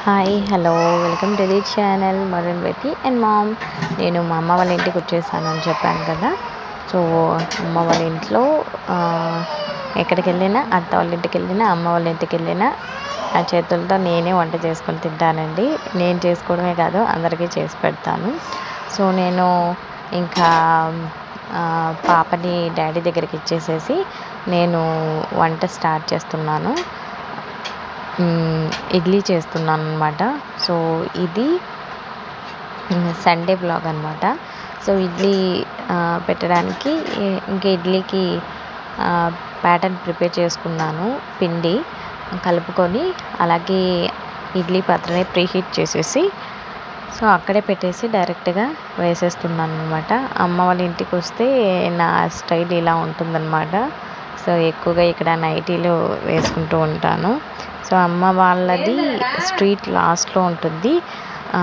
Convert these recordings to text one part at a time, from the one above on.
Hi hello welcome to the channel మరన్ బెట్టి and ma'am నేను మా అమ్మ వాళ్ళ ఇంటికి వచ్చేసాను అని చెప్పాను కదా సో అమ్మ వాళ్ళ ఇంట్లో ఆ, ఎక్కడికి వెళ్ళినా అత్త వాళ్ళ ఇంటికి వెళ్ళినా అమ్మ వాళ్ళ ఇంటికి వెళ్ళినా నా చేతులతో నేనే వంట చేసుకొని తింటానండి నేను చేసుకోవడమే కాదు అందరికీ చేసి పెడతాను సో నేను ఇంకా ఆ, పాపని డాడీ దగ్గరికి ఇచ్చేసేసి నేను వంట స్టార్ట్ చేస్తున్నాను మ్మ్, ఇడ్లీ చేస్తున్నాను అనమాట సో ఇది మ్, సండే బ్లాగ్ అనమాట సో ఇడ్లీ ఆ, పెట్టడానికి ఈ- ఇంకా ఇడ్లీకి ప్యాటర్న్ ప్రిపేర్ చేసుకున్నాను పిండి కలుపుకొని అలాగే ఇడ్లీ పాత్రని ప్రీహీట్ చేసేసి సో అక్కడే పెట్టేసి డైరెక్ట్గా వేసేస్తున్నాను అనమాట అమ్మ వాళ్ళ ఇంటికి వస్తే నా స్టైల్ ఇలా ఉంటుందన్నమాట సో ఎక్కువగా ఇక్కడ నైటీలు వేసుకుంటూ ఉంటాను సో అమ్మ వాళ్ళది స్ట్రీట్ లాస్ట్లో ఉంటుంది ఆ,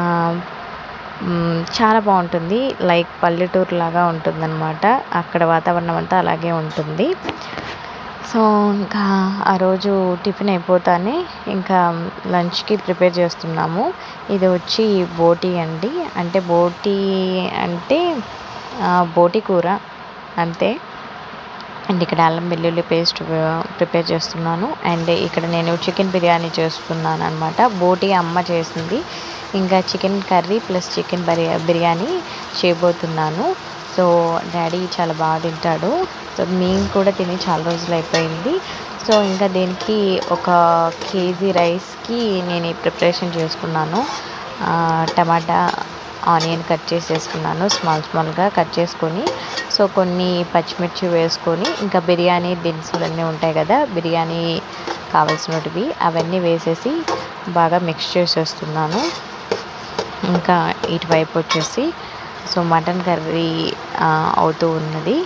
మ్, చాలా బాగుంటుంది లైక్ పల్లెటూరు లాగా ఉంటుందన్నమాట అక్కడ వాతావరణం అంతా అలాగే ఉంటుంది సో ఇంకా ఆ రోజు టిఫిన్ అయిపోతానే ఇంకా లంచ్కి ప్రిపేర్ చేస్తున్నాము ఇది వచ్చి బోటీ అండి అంటే బోటీ అంటే ఆ, బోటి కూర అంతే అండ్ ఇక్కడ అల్లం వెల్లుల్లి పేస్ట్ ప్రిపేర్ చేస్తున్నాను అండ్ ఇక్కడ నేను చికెన్ బిర్యానీ చేస్తున్నాను అనమాట బోటి అమ్మ చేసింది ఇంకా chicken curry plus chicken biryani చేయబోతున్నాను సో డాడీ చాలా బాగా తింటాడు సో మేము కూడా తిని చాలా రోజులు అయిపోయింది సో ఇంకా దీనికి ఒక కేజీ రైస్కి నేను ఈ ప్రిపరేషన్ చేసుకున్నాను ఆ, టమాటా ఆనియన్ కట్ చేసేసుకున్నాను స్మాల్ స్మాల్గా కట్ చేసుకొని సో కొన్ని పచ్చిమిర్చి వేసుకొని ఇంకా బిర్యానీ దినుసులు అన్నీ ఉంటాయి కదా బిర్యానీ కావాల్సినటివి అవన్నీ వేసేసి బాగా మిక్స్ చేసేస్తున్నాను ఇంకా ఇటువైపు వచ్చేసి సో మటన్ కర్రీ ఆ, అవుతూ ఉన్నది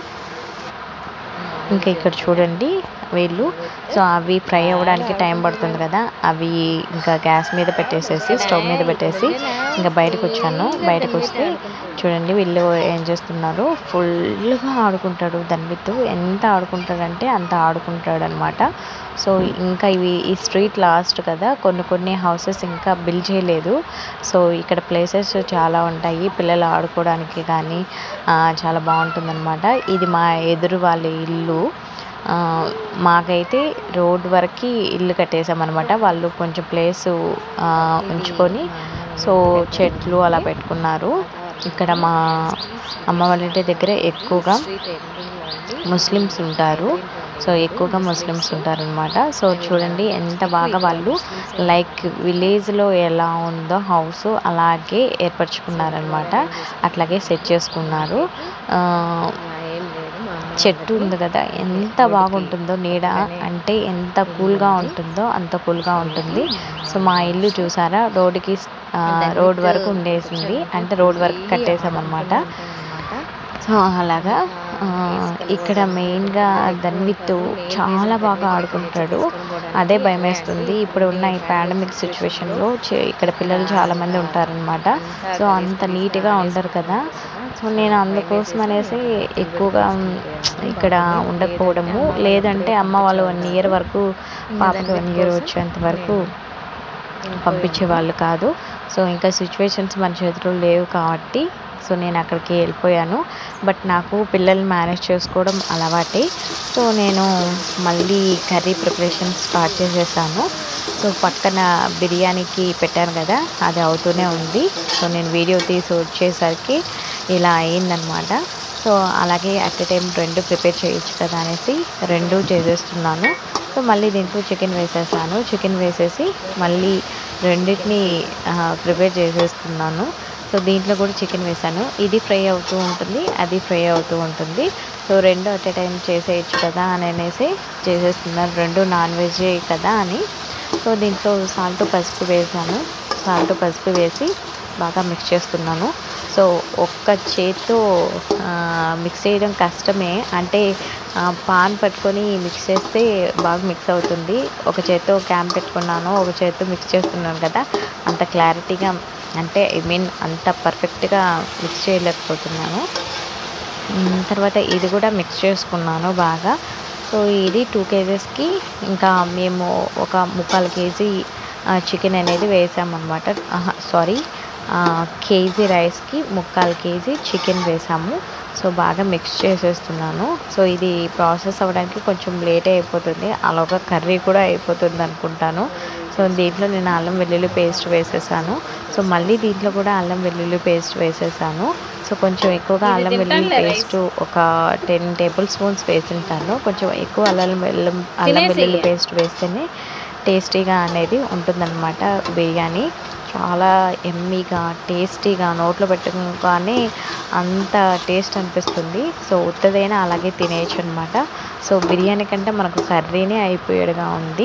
ఇంకా ఇక్కడ చూడండి వీళ్ళు సో అవి ఫ్రై అవ్వడానికి టైం పడుతుంది కదా అవి ఇంకా గ్యాస్ మీద పెట్టేసేసి స్టవ్ మీద పెట్టేసి ఇంకా బయటకు వచ్చాను బయటకు వస్తే చూడండి వీళ్ళు ఏం చేస్తున్నారు ఫుల్గా ఆడుకుంటాడు ధన్విత్ ఎంత ఆడుకుంటాడంటే అంత ఆడుకుంటాడు అనమాట సో ఇంకా ఇవి ఈ స్ట్రీట్ లాస్ట్ కదా కొన్ని కొన్ని హౌసెస్ ఇంకా బిల్డ్ చేయలేదు సో ఇక్కడ ప్లేసెస్ చాలా ఉంటాయి పిల్లలు ఆడుకోవడానికి కానీ ఆ, చాలా బాగుంటుందన్నమాట ఇది మా ఎదురు వాళ్ళ ఇల్లు ఆ, మాకైతే రోడ్ వరకు ఇల్లు కట్టేసామన్నమాట వాళ్ళు కొంచెం ప్లేసు ఉంచుకొని సో చెట్లు అలా పెట్టుకున్నారు ఇక్కడ మా అమ్మ వాళ్ళ ఇంటి దగ్గర ఎక్కువగా ముస్లిమ్స్ ఉంటారు సో ఎక్కువగా ముస్లిమ్స్ ఉంటారనమాట సో చూడండి ఎంత బాగా వాళ్ళు లైక్ విలేజ్లో ఎలా ఉందో హౌస్ అలాగే ఏర్పరచుకున్నారనమాట అట్లాగే సెట్ చేసుకున్నారు ఆ, చెట్టు ఉంది కదా ఎంత బాగుంటుందో నీడ అంటే ఎంత కూల్గా ఉంటుందో అంత కూల్గా ఉంటుంది సో మా ఇల్లు చూసారా రోడ్డుకి రోడ్ వరకు ఉండేసింది అంటే రోడ్ వరకు కట్టేసామన్నమాట సో అలాగా ఆ, ఇక్కడ మెయిన్గా ధన్విత్ చాలా బాగా ఆడుకుంటాడు అదే భయం వేస్తుంది ఇప్పుడు ఉన్న ఈ పాండమిక్ సిచ్యువేషన్లో ఇక్కడ పిల్లలు చాలామంది ఉంటారనమాట సో అంత నీట్గా ఉండరు కదా సో నేను అందుకోసం అనేసి ఎక్కువగా మ్, ఇక్కడ ఉండకపోవడము లేదంటే అమ్మ వాళ్ళు వన్ ఇయర్ వరకు పాపకి వన్ ఇయర్ వచ్చేంత వరకు పంపించే వాళ్ళు కాదు సో ఇంకా సిచ్యువేషన్స్ మన చేతిలో లేవు కాబట్టి సో నేను అక్కడికి వెళ్ళిపోయాను బట్ నాకు పిల్లల్ని మేనేజ్ చేసుకోవడం అలవాటే సో నేను మళ్ళీ కర్రీ ప్రిపరేషన్ స్టార్ట్ చేసేసాను సో పక్కన బిర్యానీకి పెట్టాను కదా అది అవుతూనే ఉంది సో నేను వీడియో తీసి వచ్చేసరికి ఇలా అయిందనమాట సో అలాగే అట్ ఎ టైం రెండు ప్రిపేర్ చేయొచ్చు కదా అనేసి రెండు చేసేస్తున్నాను సో మళ్ళీ దీంట్లో చికెన్ వేసేసాను చికెన్ వేసేసి మళ్ళీ రెండింటిని ప్రిపేర్ చేసేస్తున్నాను సో దీంట్లో కూడా చికెన్ వేసాను ఇది ఫ్రై అవుతూ ఉంటుంది అది ఫ్రై అవుతూ ఉంటుంది సో రెండు అట్ ఎ టైం చేసేయచ్చు కదా అని అనేసి చేసేస్తున్నాను రెండు నాన్ వెజ్ కదా అని సో దీంట్లో సాల్ట్ పసుపు వేసాను సాల్ట్ పసుపు వేసి బాగా మిక్స్ చేస్తున్నాను సో ఒక్క చేత్తో ఆ, మిక్స్ చేయడం కష్టమే అంటే ఆ, పాన్ పట్టుకొని మిక్స్ చేస్తే బాగా మిక్స్ అవుతుంది ఒక చేత్తో క్యామ్ పెట్టుకున్నాను ఒక చేత్తో మిక్స్ చేస్తున్నాను కదా అంత క్లారిటీగా అంటే ఐ మీన్ అంత పర్ఫెక్ట్గా మిక్స్ చేయలేకపోతున్నాను మ్, తర్వాత ఇది కూడా మిక్స్ చేసుకున్నాను బాగా సో ఇది టూ కేజెస్కి ఇంకా మేము ఒక ముక్కాలు కేజీ చికెన్ అనేది వేసామన్నమాట సారీ కేజీ రైస్కి ముక్కాలు కేజీ చికెన్ వేసాము సో బాగా మిక్స్ చేసేస్తున్నాను సో ఇది ప్రాసెస్ అవ్వడానికి కొంచెం లేట్ అయిపోతుంది అలాగా కర్రీ కూడా అయిపోతుంది అనుకుంటాను సో దీంట్లో నేను అల్లం వెల్లుల్లి పేస్ట్ వేసేసాను సో మళ్ళీ దీంట్లో కూడా అల్లం వెల్లుల్లి పేస్ట్ వేసేసాను సో కొంచెం ఎక్కువగా అల్లం వెల్లుల్లి పేస్ట్ ఒక టెన్ టేబుల్ స్పూన్స్ వేసింటాను కొంచెం ఎక్కువ అల్లం వెల్లం అల్లం వెల్లుల్లి పేస్ట్ వేస్తేనే టేస్టీగా అనేది ఉంటుందన్నమాట బిర్యానీ చాలా ఎమ్మీగా టేస్టీగా నోట్లో పెట్టుకోగానే అంత టేస్ట్ అనిపిస్తుంది సో ఉత్తదైనా అలాగే తినేయచ్చు అనమాట సో బిర్యానీ కంటే మనకు కర్రీనే అయిపోయేడుగా ఉంది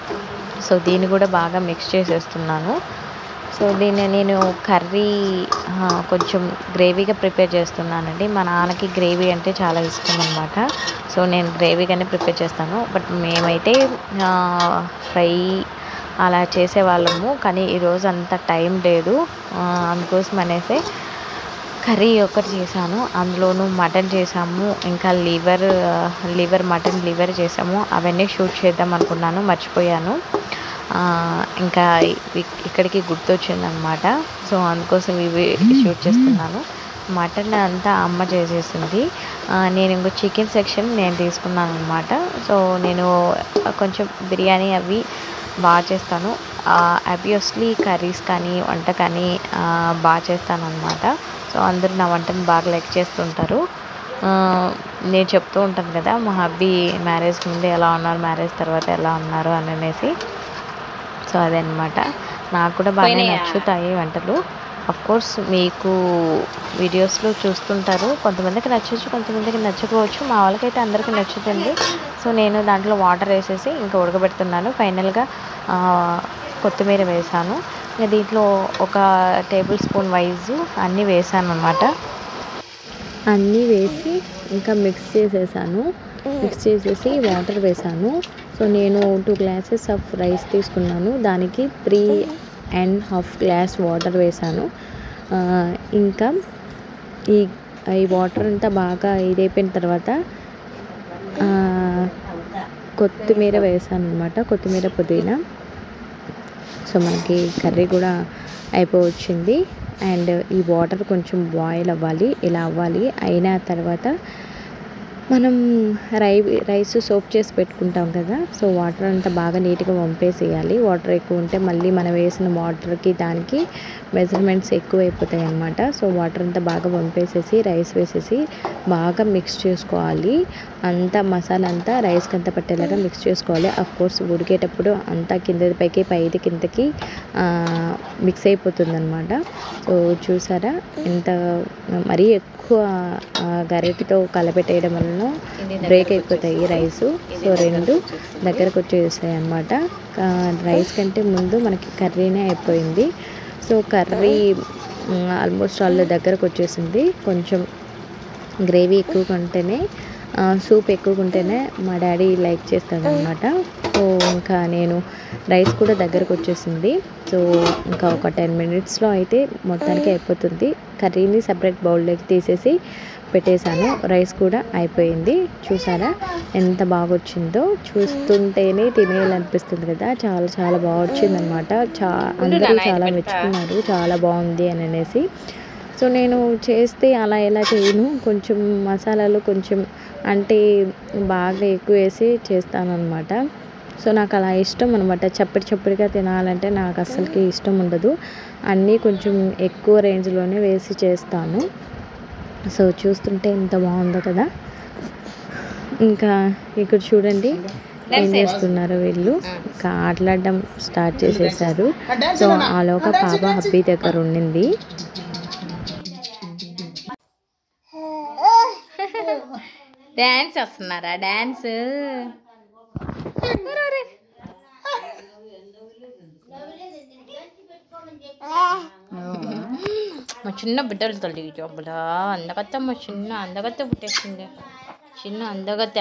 సో దీన్ని కూడా బాగా మిక్స్ చేసేస్తున్నాను సో దీన్ని నేను కర్రీ ఆ, కొంచెం గ్రేవీగా ప్రిపేర్ చేస్తున్నానండి మా నాన్నకి గ్రేవీ అంటే చాలా ఇష్టం అనమాట సో నేను గ్రేవీగానే ప్రిపేర్ చేస్తాను బట్ మేమైతే ఆ, ఫ్రై అలా చేసేవాళ్ళము కానీ ఈరోజు అంత టైం లేదు ఆ, అందుకోసం అనేసి కర్రీ ఒకటి చేశాను అందులోనూ మటన్ చేసాము ఇంకా లివర్ లివర్ మటన్ లివర్ చేసాము అవన్నీ షూట్ చేద్దాం అనుకున్నాను మర్చిపోయాను ఆ, ఇంకా ఇవి- ఇక్కడికి గుర్తొచ్చిందనమాట సో అందుకోసం ఇవి షూట్ చేస్తున్నాను మటన్ అంతా అమ్మ చేసేసింది ఆ, నేను ఇంకో చికెన్ సెక్షన్ నేను తీసుకున్నాను అనమాట సో నేను కొంచెం బిర్యానీ అవి బాగా చేస్తాను అబ్వియస్లీ కర్రీస్ కానీ వంట కానీ ఆ, బాగా చేస్తాను అనమాట సో అందరూ నా వంటను బాగా లైక్ చేస్తుంటారు ఆ, నేను చెప్తూ ఉంటాను కదా మా హబ్బీ మ్యారేజ్ ముందు ఎలా ఉన్నారు మ్యారేజ్ తర్వాత ఎలా ఉన్నారు అని అనేసి సో అదనమాట నాకు కూడా బాగా నచ్చుతాయి వంటలు అఫ్ కోర్స్ మీకు వీడియోస్లో చూస్తుంటారు కొంతమందికి నచ్చచ్చు కొంతమందికి నచ్చకపోవచ్చు మా వాళ్ళకైతే అందరికీ నచ్చుతుంది సో నేను దాంట్లో వాటర్ వేసేసి ఇంకా ఉడకబెడుతున్నాను ఫైనల్గా ఆ, కొత్తిమీర వేసాను ఇంకా దీంట్లో ఒక టేబుల్ స్పూన్ వైజు అన్నీ వేసాను అనమాట అన్నీ వేసి ఇంకా మిక్స్ చేసేసాను మిక్స్ చేసేసి వాటర్ వేసాను సో నేను టూ గ్లాసెస్ ఆఫ్ రైస్ తీసుకున్నాను దానికి three and half glass water వేసాను ఆ, ఇంకా ఈ ఈ వాటర్ అంతా బాగా ఇదైపోయిన తర్వాత ఆ, కొత్తిమీర వేసాను అనమాట కొత్తిమీర పుదీనా సో మనకి కర్రీ కూడా అయిపోవచ్చింది అండ్ ఈ వాటర్ కొంచెం బాయిల్ అవ్వాలి ఇలా అవ్వాలి అయిన తర్వాత మనం రై రైస్ సోప్ చేసి పెట్టుకుంటాం కదా సో వాటర్ అంతా బాగా నీట్గా వంపేసేయాలి వాటర్ ఎక్కువ ఉంటే మళ్ళీ మనం వేసిన వాటర్కి దానికి మెజర్మెంట్స్ ఎక్కువ అయిపోతాయి అన్నమాట సో వాటర్ అంతా బాగా వంపేసేసి రైస్ వేసేసి బాగా మిక్స్ చేసుకోవాలి అంతా మసాలా అంతా రైస్కి అంతా పట్టేలాగా మిక్స్ చేసుకోవాలి అఫ్ కోర్స్ ఉడికేటప్పుడు అంతా కింద పైకి పైది కిందకి మిక్స్ అయిపోతుంది అనమాట సో చూసారా ఎంత మరీ ఎక్కువ ఆ, గరిటెతో కలపెట్టేయడం వలన బ్రేక్ అయిపోతాయి రైస్ సో రెండు దగ్గరకు వచ్చేసాయి అనమాట రైస్ కంటే ముందు మనకి కర్రీనే అయిపోయింది సో కర్రీ ఆల్మోస్ట్ వాళ్ళ దగ్గరకు వచ్చేసింది కొంచెం గ్రేవీ ఎక్కువగా ఉంటేనే ఆ, సూప్ ఎక్కువగా ఉంటేనే మా డాడీ లైక్ చేస్తాడనమాట సో ఇంకా నేను రైస్ కూడా దగ్గరకు వచ్చేసింది సో ఇంకా ఒక టెన్ మినిట్స్లో అయితే మొత్తానికి అయిపోతుంది కర్రీని సపరేట్ బౌల్లోకి తీసేసి పెట్టేశాను రైస్ కూడా అయిపోయింది చూసారా ఎంత బాగా వచ్చిందో చూస్తుంటేనే తినేయాలనిపిస్తుంది కదా చాలా చాలా బాగా వచ్చిందనమాట చా అందరూ చాలా మెచ్చుకున్నారు చాలా బాగుంది అని అనేసి సో నేను చేస్తే అలా ఎలా చేయను కొంచెం మసాలాలు కొంచెం అంటే బాగా ఎక్కువ వేసి చేస్తాను అనమాట సో నాకు అలా ఇష్టం అనమాట చప్పటి చప్పటిగా తినాలంటే నాకు అస్సలకి ఇష్టం ఉండదు అన్నీ కొంచెం ఎక్కువ రేంజ్లోనే వేసి చేస్తాను సో చూస్తుంటే ఎంత బాగుందో కదా ఇంకా ఇక్కడ చూడండి ఏం చేస్తున్నారు వీళ్ళు ఇంకా ఆటలాడడం స్టార్ట్ చేసేసారు సో ఆలోక పాప హబ్బీ దగ్గర ఉండింది డాన్స్ వస్తున్నారా డాన్స్ మా చిన్న బిడ్డలు తల్లి జబ్బులా అందగత్త మా చిన్న అందగత్త పుట్టేసింది చిన్న అందగత్త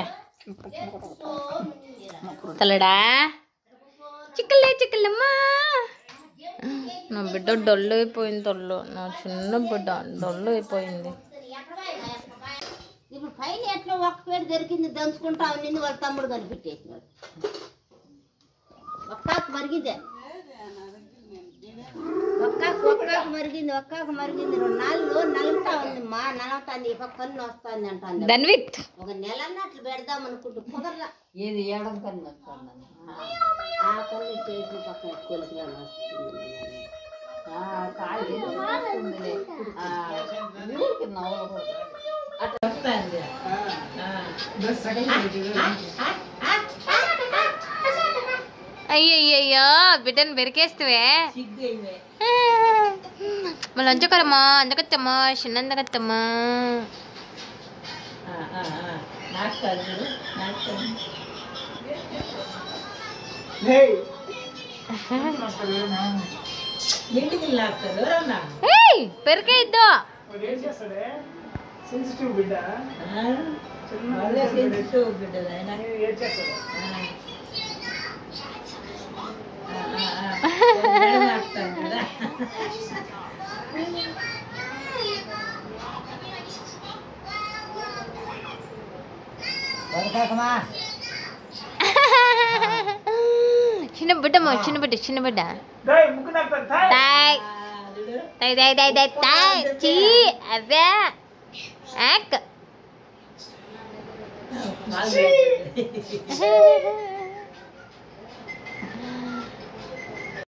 తలడా చిక్కలే చిక్కలమ్మా నా బిడ్డ డొల్లు అయిపోయింది తొల్లు నా చిన్న బిడ్డ డొల్లు అయిపోయింది ఇప్పుడు పైన ఎట్లా ఒక్క పేరు దొరికింది దంచుకుంటా ఉన్నింది వాళ్ళ తమ్ముడు కనిపెట్టేసినాడు ఒక్క మరిగిందే మరిగింది ఒక్కాక మరిగింది రెండు నాలుగు నలుగుతా ఉంది మా నలవుతాంది ఈ పక్క కన్ను వస్తుంది అంటాంది ధన్విత్ ఒక నెల అన్నట్లు పెడదాం అనుకుంటూ కుదరలా ఏది ఏడం కన్నా వస్తుందని ఆ కన్ను చేసి పక్కన కొలికిలో వస్తుంది కాలు ఎందుకు వస్తుందిలే. ఆ, ఊరికి నవ్వకూడదు. అట్లా వస్తుంది అయ్యయ్యో బిడ్డను బెరికేస్తువే సిగ్గు మళ్ళీ అంచకరమ్మా అందకత్తమ్మా చిన్న అందకత్తమ్మా నాకు కాదు నాకు కాదు. ఇంటికి లాక్తారు ఎవరన్నా ఏయ్ పెరికేద్దు సెన్సిటివ్ బిడ్డ ఆ, వాళ్ళే sensitive బిడ్డలు ఆయన. ఆ, ఆ, ఆ, ఆ. మెడ లాక్తారు కదా. చిన్న బిడ్డమ్మా చిన్న బిడ్డ చిన్న బిడ్డ డాయ్ ముక్కు నాకుతాను తాయ్ తాయ్ ఆ, చూడు. తాయ్ తాయ్ తాయ్ తాయ్ తాయ్ చీ అవే యాక్ కాలు పెట్టు.